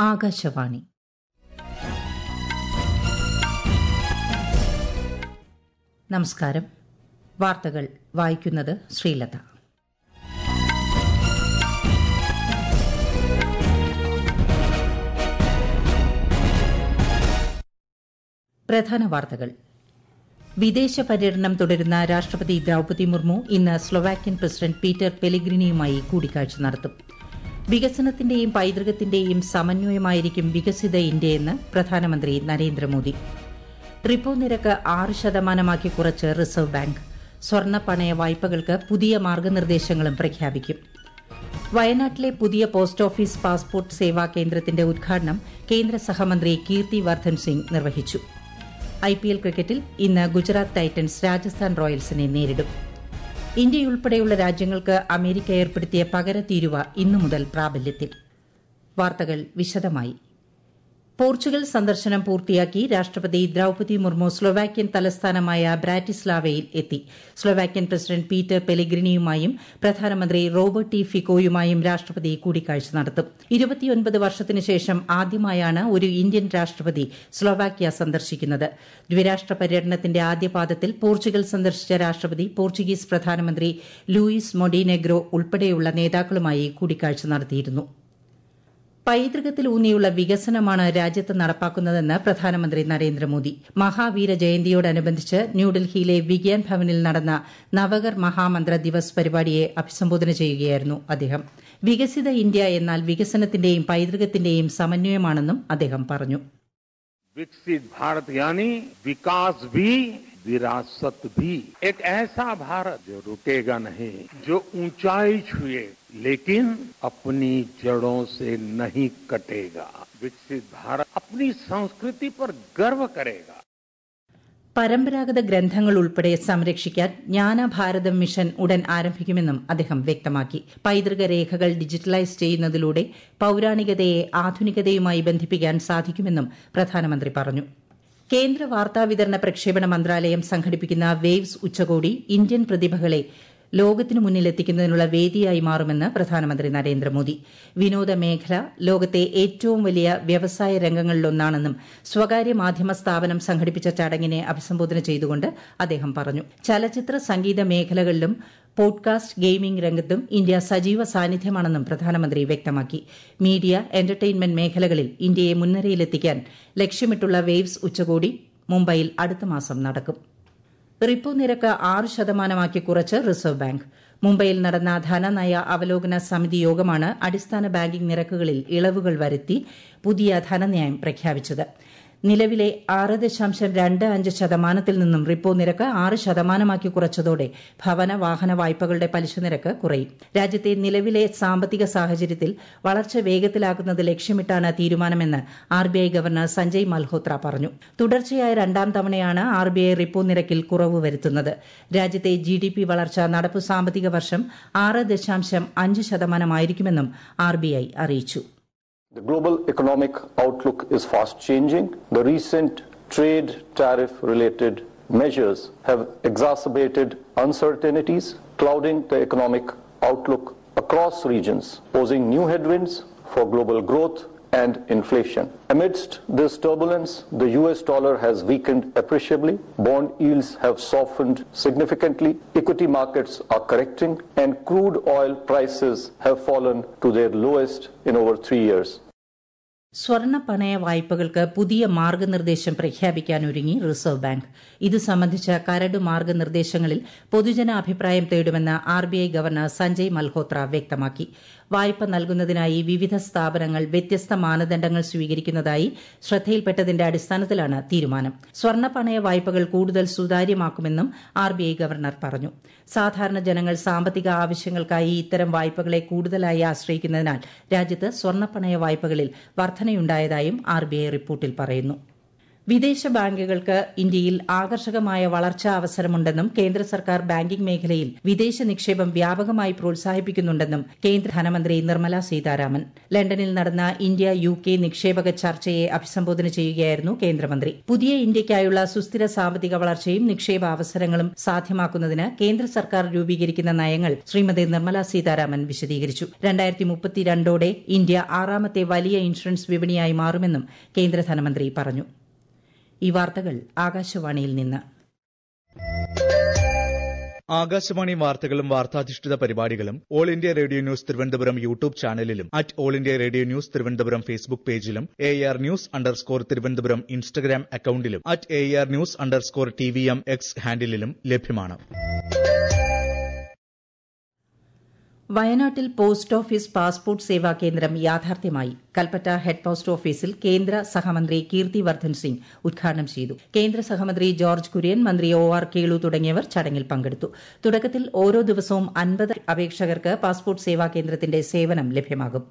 ആകാശവാണി നമസ്കാരം വാർത്തകൾ വായിക്കുന്നത് ശ്രീലത പ്രധാന വാർത്തകൾ വിദേശ പര്യടനം തുടരുന്ന രാഷ്ട്രപതി ദ്രൌപതി മുർമു ഇന്ന് സ്ലൊവാക്യൻ പ്രസിഡന്റ് പീറ്റർ പെലിഗ്രിനിയുമായി കൂടിക്കാഴ്ച നടത്തും വികസനത്തിന്റെയും പൈതൃകത്തിന്റെയും സമന്വയമായിരിക്കും വികസിത ഇന്ത്യയെന്ന് പ്രധാനമന്ത്രി നരേന്ദ്രമോദി റിപ്പോ നിരക്ക് ആറ് ശതമാനമാക്കി കുറച്ച് റിസർവ് ബാങ്ക് സ്വർണ്ണ പണയ വായ്പകൾക്ക് പുതിയ മാർഗനിർദ്ദേശങ്ങളും പ്രഖ്യാപിക്കും വയനാട്ടിലെ പുതിയ പോസ്റ്റ് ഓഫീസ് പാസ്പോർട്ട് സേവാ കേന്ദ്രത്തിന്റെ ഉദ്ഘാടനം കേന്ദ്ര സഹമന്ത്രി കീർത്തി വർദ്ധൻ സിംഗ് നിർവഹിച്ചു ഐപിഎൽ ക്രിക്കറ്റിൽ ഇന്ന് ഗുജറാത്ത് ടൈറ്റൻസ് രാജസ്ഥാൻ റോയൽസിനെ നേരിടും ഇന്ത്യയുൾപ്പെടെയുള്ള രാജ്യങ്ങൾക്ക് അമേരിക്ക ഏർപ്പെടുത്തിയ പകര തീരുവ ഇന്നു മുതൽ പ്രാബല്യത്തിൽ വാർത്തകൾ വിശദമായി പോർച്ചുഗൽ സന്ദർശനം പൂർത്തിയാക്കി രാഷ്ട്രപതി ദ്രൌപതി മുർമു സ്ലൊവാക്യൻ തലസ്ഥാനമായ ബ്രാറ്റിസ്ലാവയിൽ എത്തി സ്ലൊവാക്യൻ പ്രസിഡന്റ് പീറ്റർ പെലിഗ്രിനിയുമായും പ്രധാനമന്ത്രി റോബർട്ട് ടി ഫിക്കോയുമായും രാഷ്ട്രപതി കൂടിക്കാഴ്ച നടത്തും ഇരുപത്തിയൊൻപത് വർഷത്തിനു ശേഷം ആദ്യമായാണ് ഒരു ഇന്ത്യൻ രാഷ്ട്രപതി സ്ലൊവാക്യ സന്ദർശിക്കുന്നത് ദ്വിരാഷ്ട്ര പര്യടനത്തിന്റെ ആദ്യപാദത്തിൽ പോർച്ചുഗൽ സന്ദർശിച്ച രാഷ്ട്രപതി പോർച്ചുഗീസ് പ്രധാനമന്ത്രി ലൂയിസ് മൊഡിനെഗ്രോ ഉൾപ്പെടെയുള്ള നേതാക്കളുമായി കൂടിക്കാഴ്ച നടത്തിയിരുന്നു പൈതൃകത്തിൽ ഊന്നിയുള്ള വികസനമാണ് രാജ്യത്ത് നടപ്പാക്കുന്നതെന്ന് പ്രധാനമന്ത്രി നരേന്ദ്രമോദി മഹാവീര ജയന്തിയോടനുബന്ധിച്ച് ന്യൂഡൽഹിയിലെ വിഗ്യാൻ ഭവനിൽ നടന്ന നവകർ മഹാമന്ത്ര ദിവസ് പരിപാടിയെ അഭിസംബോധന ചെയ്യുകയായിരുന്നു അദ്ദേഹം വികസിത ഇന്ത്യ എന്നാൽ വികസനത്തിന്റെയും പൈതൃകത്തിന്റെയും സമന്വയമാണെന്നും അദ്ദേഹം പറഞ്ഞു विकसित भारत यानी विकास भी विरासत भी एक ऐसा भारत जो रुकेगा नहीं जो ऊंचाई छुए लेकिन अपनी जड़ों से नहीं कटेगा विकसित भारत अपनी संस्कृति पर गर्व करेगा പരമ്പരാഗത ഗ്രന്ഥങ്ങൾ ഉൾപ്പെടെ സംരക്ഷിക്കാൻ ജ്ഞാനഭാരതം മിഷൻ ഉടൻ ആരംഭിക്കുമെന്നും അദ്ദേഹം വ്യക്തമാക്കി പൈതൃക രേഖകൾ ഡിജിറ്റലൈസ് ചെയ്യുന്നതിലൂടെ പൌരാണികതയെ ആധുനികതയുമായി ബന്ധിപ്പിക്കാൻ സാധിക്കുമെന്നും പ്രധാനമന്ത്രി പറഞ്ഞു കേന്ദ്ര വാർത്താവിതരണ പ്രക്ഷേപണ മന്ത്രാലയം സംഘടിപ്പിക്കുന്ന വേവ്സ് ഉച്ചകോടി ഇന്ത്യൻ പ്രതിഭകളെ ലോകത്തിനു മുന്നിലെത്തിക്കുന്നതിനുള്ള വേദിയായി മാറുമെന്ന് പ്രധാനമന്ത്രി നരേന്ദ്രമോദി വിനോദ മേഖല ലോകത്തെ ഏറ്റവും വലിയ വ്യവസായ രംഗങ്ങളിലൊന്നാണെന്നും സ്വകാര്യ മാധ്യമ സ്ഥാപനം സംഘടിപ്പിച്ച ചടങ്ങിനെ അഭിസംബോധന ചെയ്തുകൊണ്ട് അദ്ദേഹം പറഞ്ഞു ചലച്ചിത്ര സംഗീത മേഖലകളിലും പോഡ്കാസ്റ്റ് ഗെയിമിംഗ് രംഗത്തും ഇന്ത്യ സജീവ സാന്നിധ്യമാണെന്നും പ്രധാനമന്ത്രി വ്യക്തമാക്കി മീഡിയ എന്റർടൈൻമെന്റ് മേഖലകളിൽ ഇന്ത്യയെ മുൻനിരയിലെത്തിക്കാൻ ലക്ഷ്യമിട്ടുള്ള വേവ്സ് ഉച്ചകോടി മുംബൈയിൽ അടുത്ത മാസം നടക്കും റിപ്പോ നിരക്ക് ആറ് ശതമാനമാക്കി കുറച്ച് റിസർവ് ബാങ്ക് മുംബൈയിൽ നടന്ന ധനനയ അവലോകന സമിതി യോഗമാണ് അടിസ്ഥാന ബാങ്കിംഗ് നിരക്കുകളിൽ ഇളവുകൾ വരുത്തി പുതിയ ധനനയം പ്രഖ്യാപിച്ചത് നിലവിലെ ആറ് ദശാംശം രണ്ട് അഞ്ച് ശതമാനത്തിൽ നിന്നും റിപ്പോ നിരക്ക് ആറ് ശതമാനമാക്കി കുറച്ചതോടെ ഭവന വാഹന വായ്പകളുടെ പലിശ നിരക്ക് കുറയും രാജ്യത്തെ നിലവിലെ സാമ്പത്തിക സാഹചര്യത്തിൽ വളർച്ച വേഗത്തിലാക്കുന്നത് ലക്ഷ്യമിട്ടാണ് തീരുമാനമെന്ന് ആർബിഐ ഗവർണർ സഞ്ജയ് മൽഹോത്ര പറഞ്ഞു തുടർച്ചയായ രണ്ടാം തവണയാണ് ആർബിഐ റിപ്പോ നിരക്കിൽ കുറവ് വരുത്തുന്നത് രാജ്യത്തെ ജിഡിപി വളർച്ച നടപ്പു സാമ്പത്തിക വർഷം ആറ് ദശാംശം അഞ്ച് ശതമാനമായിരിക്കുമെന്നും ആർബിഐ അറിയിച്ചു The global economic outlook is fast changing. The recent trade tariff related measures have exacerbated uncertainties, clouding the economic outlook across regions, posing new headwinds for global growth and inflation. Amidst this turbulence, the US dollar has weakened appreciably, bond yields have softened significantly, equity markets are correcting, and crude oil prices have fallen to their lowest in over three years. സ്വർണ്ണ പണയ വായ്പകൾക്ക് പുതിയ മാർഗനിർദ്ദേശം പ്രഖ്യാപിക്കാൻ ഒരുങ്ങി reserve bank ഇത് സംബന്ധിച്ച കരട് മാർഗനിർദ്ദേശങ്ങളിൽ പൊതുജനാഭിപ്രായം തേടുമെന്ന് ആർബിഐ ഗവർണർ സഞ്ജയ് മൽഹോത്ര വ്യക്തമാക്കി വായ്പ നൽകുന്നതിനായി വിവിധ സ്ഥാപനങ്ങൾ വ്യത്യസ്ത മാനദണ്ഡങ്ങൾ സ്വീകരിക്കുന്നതായി ശ്രദ്ധയിൽപ്പെട്ടതിന്റെ അടിസ്ഥാനത്തിലാണ് തീരുമാനം സ്വർണ്ണ പണയ വായ്പകൾ കൂടുതൽ സുതാര്യമാക്കുമെന്നും ആർബിഐ ഗവർണർ പറഞ്ഞു സാധാരണ ജനങ്ങൾ സാമ്പത്തിക ആവശ്യങ്ങൾക്കായി ഇത്തരം വായ്പകളെ കൂടുതലായി ആശ്രയിക്കുന്നതിനാൽ രാജ്യത്ത് സ്വർണ്ണ പണയ വായ്പകളിൽ വർധനയുണ്ടായതായും ആർബിഐ റിപ്പോർട്ടിൽ പറയുന്നു വിദേശ ബാങ്കുകൾക്ക് ഇന്ത്യയിൽ ആകർഷകമായ വളർച്ചാ അവസരമുണ്ടെന്നും കേന്ദ്ര സർക്കാർ ബാങ്കിംഗ് മേഖലയിൽ വിദേശ നിക്ഷേപം വ്യാപകമായി പ്രോത്സാഹിപ്പിക്കുന്നുണ്ടെന്നും കേന്ദ്ര ധനമന്ത്രി നിർമ്മല സീതാരാമൻ ലണ്ടനിൽ നടന്ന ഇന്ത്യ യു കെ നിക്ഷേപക ചർച്ചയെ അഭിസംബോധന ചെയ്യുകയായിരുന്നു കേന്ദ്രമന്ത്രി പുതിയ ഇന്ത്യയ്ക്കായുള്ള സുസ്ഥിര സാമ്പത്തിക വളർച്ചയും നിക്ഷേപ അവസരങ്ങളും സാധ്യമാക്കുന്നതിന് കേന്ദ്ര സർക്കാർ രൂപീകരിക്കുന്ന നയങ്ങൾ ശ്രീമതി നിർമ്മല സീതാരാമൻ വിശദീകരിച്ചു രണ്ടായിരത്തി മുപ്പത്തിരണ്ടോടെ ഇന്ത്യ ആറാമത്തെ വലിയ ഇൻഷുറൻസ് വിപണിയായി മാറുമെന്നും കേന്ദ്ര ധനമന്ത്രി പറഞ്ഞു ഈ വാർത്തകൾ ആകാശവാണിയിൽ നിന്ന് ആകാശവാണി വാർത്തകളും വാർത്താധിഷ്ഠിത പരിപാടികളും all India radio news Thiruvananthapuram YouTube ചാനലിലും at all India radio news Thiruvananthapuram Facebook പേജിലും A R news underscore Thiruvananthapuram Instagram അക്കൌണ്ടിലും at A R news underscore T V M X ഹാൻഡിലും ലഭ്യമാണ് വയനാട്ടിൽ പോസ്റ്റ് ഓഫീസ് പാസ്പോർട്ട് സേവാ കേന്ദ്രം യാഥാർത്ഥ്യമായി കൽപ്പറ്റ ഹെഡ് പോസ്റ്റ് ഓഫീസിൽ കേന്ദ്ര സഹമന്ത്രി കീർത്തി വർദ്ധൻ സിംഗ് ഉദ്ഘാടനം ചെയ്തു കേന്ദ്ര സഹമന്ത്രി ജോർജ് കുര്യൻ മന്ത്രി ഒ ആർ കേളു തുടങ്ങിയവർ ചടങ്ങിൽ പങ്കെടുത്തു തുടക്കത്തിൽ ഓരോ ദിവസവും അൻപത് അപേക്ഷകർക്ക് പാസ്പോർട്ട് സേവാ കേന്ദ്രത്തിന്റെ സേവനം ലഭ്യമാകും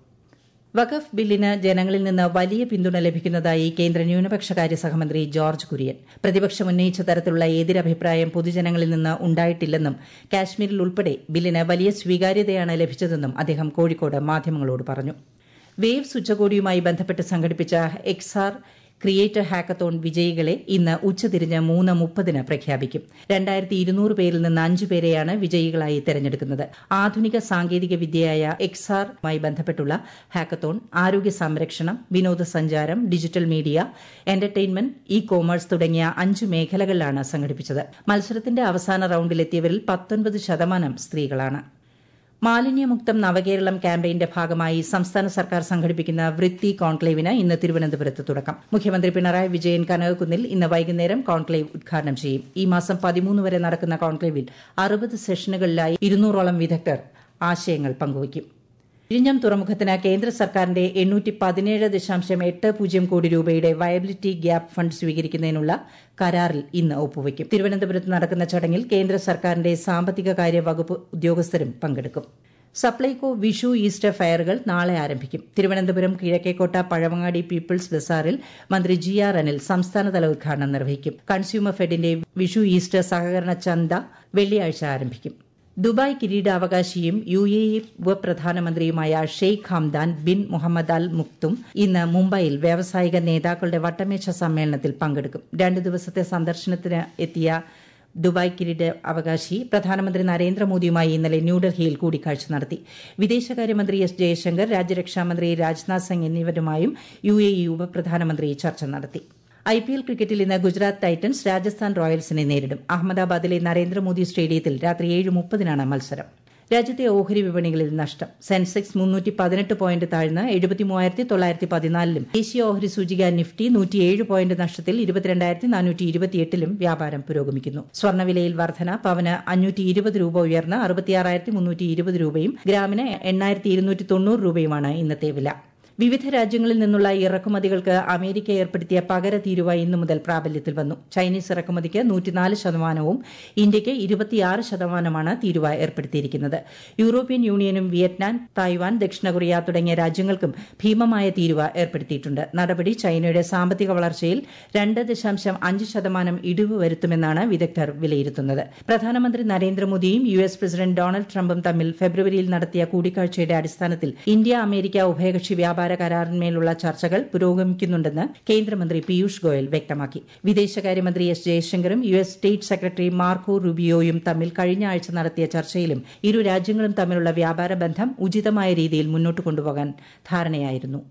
വഖഫ് ബില്ലിന് ജനങ്ങളിൽ നിന്ന് വലിയ പിന്തുണ ലഭിക്കുന്നതായി കേന്ദ്ര ന്യൂനപക്ഷകാര്യ സഹമന്ത്രി ജോർജ് കുര്യൻ പ്രതിപക്ഷം ഉന്നയിച്ച തരത്തിലുള്ള എതിരഭിപ്രായം പൊതുജനങ്ങളിൽ നിന്ന് ഉണ്ടായിട്ടില്ലെന്നും കാശ്മീരിൽ ഉൾപ്പെടെ ബില്ലിന് വലിയ സ്വീകാര്യതയാണ് ലഭിച്ചതെന്നും അദ്ദേഹം കോഴിക്കോട് മാധ്യമങ്ങളോട് പറഞ്ഞു വേവ്സ് ഉച്ചകോടിയുമായി ബന്ധപ്പെട്ട് സംഘടിപ്പിച്ച എക്സാർ ക്രിയേറ്റർ ഹാക്കത്തോൺ വിജയികളെ ഇന്ന് ഉച്ചതിരിഞ്ഞ് മൂന്ന് മുപ്പതിന് പ്രഖ്യാപിക്കും രണ്ടായിരത്തി ഇരുന്നൂറ് പേരിൽ നിന്ന് അഞ്ചു പേരെയാണ് വിജയികളായി തെരഞ്ഞെടുക്കുന്നത് ആധുനിക സാങ്കേതിക വിദ്യയായ എക്സാറുമായി ബന്ധപ്പെട്ടുള്ള ഹാക്കത്തോൺ ആരോഗ്യ സംരക്ഷണം വിനോദസഞ്ചാരം digital media entertainment e commerce തുടങ്ങിയ അഞ്ച് മേഖലകളിലാണ് സംഘടിപ്പിച്ചത് മത്സരത്തിന്റെ അവസാന റൌണ്ടിലെത്തിയവരിൽ പത്തൊൻപത് ശതമാനം സ്ത്രീകളാണ് മാലിന്യമുക്തം നവകേരളം ക്യാമ്പയിന്റെ ഭാഗമായി സംസ്ഥാന സർക്കാർ സംഘടിപ്പിക്കുന്ന വൃത്തി കോൺക്ലേവിന് ഇന്ന് തിരുവനന്തപുരത്ത് തുടക്കം മുഖ്യമന്ത്രി പിണറായി വിജയൻ കനകക്കുന്നിൽ ഇന്ന് വൈകുന്നേരം കോൺക്ലേവ് ഉദ്ഘാടനം ചെയ്യും ഈ മാസം പതിമൂന്ന് വരെ നടക്കുന്ന കോൺക്ലേവിൽ അറുപത് സെഷനുകളിലായി ഇരുന്നൂറോളം വിദഗ്ധർ ആശയങ്ങൾ പങ്കുവയ്ക്കും വിഴിഞ്ഞം തുറമുഖത്തിന് കേന്ദ്ര സർക്കാരിന്റെ എണ്ണൂറ്റി പതിനേഴ് ദശാംശം എട്ട് പൂജ്യം കോടി രൂപയുടെ വയബിലിറ്റി ഗ്യാപ്പ് ഫണ്ട് സ്വീകരിക്കുന്നതിനുള്ള കരാറിൽ ഇന്ന് ഒപ്പുവയ്ക്കും തിരുവനന്തപുരത്ത് നടക്കുന്ന ചടങ്ങിൽ കേന്ദ്ര സർക്കാരിന്റെ സാമ്പത്തിക കാര്യ വകുപ്പ് ഉദ്യോഗസ്ഥരും പങ്കെടുക്കും സപ്ലൈകോ വിഷു ഈസ്റ്റർ ഫെയറുകൾ നാളെ ആരംഭിക്കും തിരുവനന്തപുരം കിഴക്കേക്കോട്ട പഴവങ്ങാടി പീപ്പിൾസ് ബസാറിൽ മന്ത്രി ജി ആർ അനിൽ സംസ്ഥാനതല ഉദ്ഘാടനം നിർവഹിക്കും കൺസ്യൂമർ ഫെഡിന്റെ വിഷു ഈസ്റ്റർ സഹകരണ ചന്ത വെള്ളിയാഴ്ച ആരംഭിക്കും ദുബായ് കിരീടാവകാശിയും യു എ ഇ ഉപപ്രധാനമന്ത്രിയുമായ Sheikh Hamdan bin Mohammed Al Maktoum ഇന്ന് മുംബൈയിൽ വ്യാവസായിക നേതാക്കളുടെ വട്ടമേശ സമ്മേളനത്തിൽ പങ്കെടുക്കും രണ്ട് ദിവസത്തെ സന്ദർശനത്തിന് എത്തിയ ദുബായ് കിരീട അവകാശി പ്രധാനമന്ത്രി നരേന്ദ്രമോദിയുമായി ഇന്നലെ ന്യൂഡൽഹിയിൽ കൂടിക്കാഴ്ച നടത്തി വിദേശകാര്യമന്ത്രി എസ് ജയശങ്കർ രാജ്യരക്ഷാമന്ത്രി രാജ്നാഥ് സിംഗ് എന്നിവരുമായും യു എ ഇ ഉപപ്രധാനമന്ത്രി ചർച്ച നടത്തി ഐ പി എൽ ക്രിക്കറ്റിൽ ഇന്ന് ഗുജറാത്ത് ടൈറ്റൻസ് രാജസ്ഥാൻ റോയൽസിനെ നേരിടും അഹമ്മദാബാദിലെ നരേന്ദ്രമോദി സ്റ്റേഡിയത്തിൽ രാത്രി ഏഴ് മുപ്പതിനാണ് മത്സരം രാജ്യത്തെ ഓഹരി വിപണികളിൽ നഷ്ടം സെൻസെക്സ് മുന്നൂറ്റി പതിനെട്ട് പോയിന്റ് താഴ്ന്ന് എഴുപത്തി മൂവായിരത്തി തൊള്ളായിരത്തി പതിനാലിലും ദേശീയ ഓഹരി സൂചിക നിഫ്റ്റി നൂറ്റിയേഴ് പോയിന്റ് നഷ്ടത്തിൽ ഇരുപത്തിരണ്ടായിരത്തി നാനൂറ്റി ഇരുപത്തിയെട്ടിലും വ്യാപാരം പുരോഗമിക്കുന്നു സ്വർണ്ണവിലയിൽ വർധന പവന് അഞ്ഞൂറ്റി ഇരുപത് രൂപ ഉയർന്ന് അറുപത്തിയാറായിരത്തി മുന്നൂറ്റി ഇരുപത് രൂപയും ഗ്രാമിന് എണ്ണായിരത്തി ഇരുന്നൂറ്റി തൊണ്ണൂറ് രൂപയുമാണ് ഇന്നത്തെ വില വിവിധ രാജ്യങ്ങളിൽ നിന്നുള്ള ഇറക്കുമതികൾക്ക് അമേരിക്ക ഏർപ്പെടുത്തിയ പകര തീരുവ ഇന്നു മുതൽ പ്രാബല്യത്തിൽ വന്നു ചൈനീസ് ഇറക്കുമതിക്ക് നൂറ്റിനാല് ശതമാനവും ഇന്ത്യയ്ക്ക് ഇരുപത്തിയാറ് ശതമാനമാണ് തീരുവ ഏർപ്പെടുത്തിയിരിക്കുന്നത് യൂറോപ്യൻ യൂണിയനും വിയറ്റ്നാം തായ്വാൻ ദക്ഷിണ കൊറിയ തുടങ്ങിയ രാജ്യങ്ങൾക്കും ഭീമമായ തീരുവ ഏർപ്പെടുത്തിയിട്ടുണ്ട് നടപടി ചൈനയുടെ സാമ്പത്തിക വളർച്ചയിൽ രണ്ട് ദശാംശം അഞ്ച് ശതമാനം ഇടിവ് വരുത്തുമെന്നാണ് വിദഗ്ധർ വിലയിരുത്തുന്നത് പ്രധാനമന്ത്രി നരേന്ദ്രമോദിയും യു എസ് പ്രസിഡന്റ് ഡൊണാൾഡ് ട്രംപും തമ്മിൽ ഫെബ്രുവരിയിൽ നടത്തിയ കൂടിക്കാഴ്ചയുടെ അടിസ്ഥാനത്തിൽ ഇന്ത്യ അമേരിക്ക ഉഭയകക്ഷി വ്യാപാര കരാറിന്മേലുള്ള ചർച്ചകൾ പുരോഗമിക്കുന്നുണ്ടെന്ന് കേന്ദ്രമന്ത്രി പീയൂഷ് ഗോയൽ വ്യക്തമാക്കി വിദേശകാര്യമന്ത്രി എസ് ജയശങ്കറും U S state secretary Marco റുബിയോയും തമ്മിൽ കഴിഞ്ഞ ആഴ്ച നടത്തിയ ചർച്ചയിലും ഇരു രാജ്യങ്ങളും തമ്മിലുള്ള വ്യാപാര ബന്ധം ഉചിതമായ രീതിയിൽ മുന്നോട്ട് കൊണ്ടുപോകാൻ ധാരണയായിരുന്നു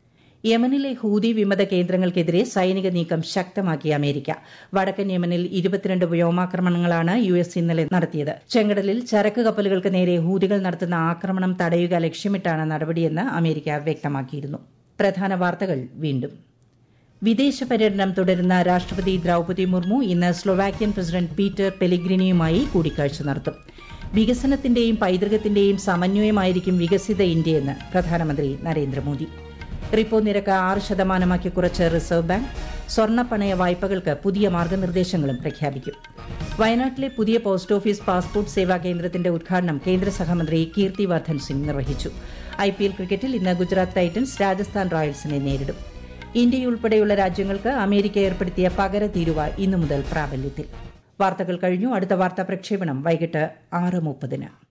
യമനിലെ ഹൂതി വിമത കേന്ദ്രങ്ങൾക്കെതിരെ സൈനിക നീക്കം ശക്തമാക്കി അമേരിക്ക വടക്കൻ യമനിൽ ഇരുപത്തിരണ്ട് വ്യോമാക്രമണങ്ങളാണ് യു എസ് ഇന്നലെ നടത്തിയത് ചെങ്കടലിൽ ചരക്ക് കപ്പലുകൾക്ക് നേരെ ഹൂതികൾ നടത്തുന്ന ആക്രമണം തടയുക ലക്ഷ്യമിട്ടാണ് നടപടിയെന്ന് അമേരിക്ക വ്യക്തമാക്കിയിരുന്നു പ്രധാന വാർത്തകൾ വീണ്ടും വിദേശ പര്യടനം തുടരുന്ന രാഷ്ട്രപതി ദ്രൌപതി മുർമു ഇന്ന് സ്ലൊവാക്യൻ പ്രസിഡന്റ് പീറ്റർ പെലിഗ്രിനിയുമായി കൂടിക്കാഴ്ച നടത്തും വികസനത്തിന്റെയും പൈതൃകത്തിന്റെയും സമന്വയമായിരിക്കും വികസിത ഇന്ത്യയെന്ന് പ്രധാനമന്ത്രി നരേന്ദ്രമോദി റിപ്പോ നിരക്ക് ആറ് ശതമാനമാക്കി കുറച്ച് റിസർവ് ബാങ്ക് സ്വർണ്ണ പണയ വായ്പകൾക്ക് പുതിയ മാർഗനിർദ്ദേശങ്ങളും പ്രഖ്യാപിക്കും വയനാട്ടിലെ പുതിയ പോസ്റ്റ് ഓഫീസ് പാസ്പോർട്ട് സേവാ കേന്ദ്രത്തിന്റെ ഉദ്ഘാടനം കേന്ദ്ര സഹമന്ത്രി കീർത്തി വർദ്ധൻ സിംഗ് നിർവഹിച്ചു ഐ പി എൽ ക്രിക്കറ്റിൽ ഇന്ന് ഗുജറാത്ത് ടൈറ്റൻസ് രാജസ്ഥാൻ റോയൽസിനെ നേരിടും ഇന്ത്യയുൾപ്പെടെയുള്ള രാജ്യങ്ങൾക്ക് അമേരിക്ക ഏർപ്പെടുത്തിയ പകര തീരുവ ഇന്നു മുതൽ പ്രാബല്യത്തിൽ വാർത്തകൾ കഴിഞ്ഞു അടുത്ത വാർത്താ പ്രക്ഷേപണം വൈകിട്ട് ആറ് മുപ്പതിന്